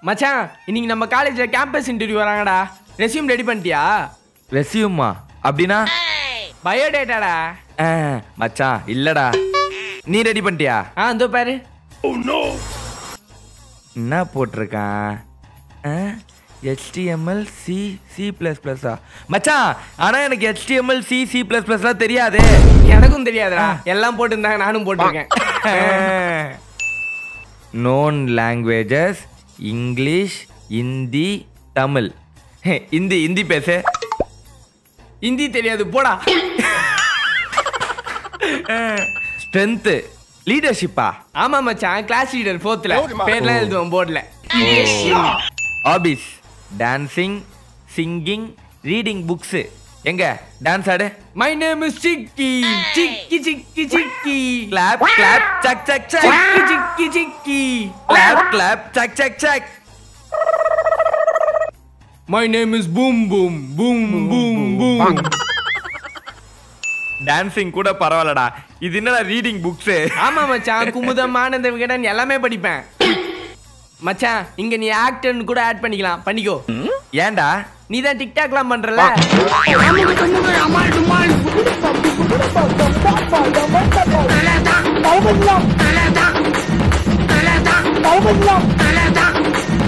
மச்சான் இன்னைக்கு நம்ம காலேஜ்ல கேம்பஸ் இன்டர்வியூ வராங்கடா ரெஸ்யூம் ரெடி பண்ணிட்டியா ரெசியூமா அப்படின்னா பயோடேட்டாடா ஆ, மச்சான் இல்லடா நீ ரெடி பண்ணிட்டியா ஆ இதோ பாரு என்ன போட்டிருக்கான் HTML சி சி ப்ளஸ் ப்ளஸ்ஸா மச்சான் ஆனால் எனக்கு HTML சி சி ப்ளஸ் ப்ளஸ்லாம் தெரியாதே எனக்கும் தெரியாதுடா எல்லாம் போட்டுருந்தாங்க நானும் போட்டிருக்கேன் known languages English Hindi Tamil hey, Hindi Hindi பேசு ஹிந்தி தெரியாது போடா ஸ்ட்ரென்த்து லீடர்ஷிப்பா ஆமா மச்சான் கிளாஸ் லீடர் ஃபோர்த்ல பேர்லாம் எழுதுவோம் போர்டில் hobbies dancing singing reading books எங்க டான்ஸ் ஆடு my name is chicky chicky chicky chicky clap clap chuck chuck chuck chicky chicky chicky clap clap chuck chuck chuck my name is boom boom boom boom boom dancing கூட பரவாயில்லடா இது என்னடா reading books ஆமா மச்சான் குமுதம் ஆனந்த விகடன் எல்லாமே படிப்பேன் மச்சான் இங்க நீ ஆக்டர்னு கூட ஆட் பண்ணிக்கலாம் பண்ணிக்கோ ஏன்டா நீ தான் டிக்டாக்லாம் பண்றல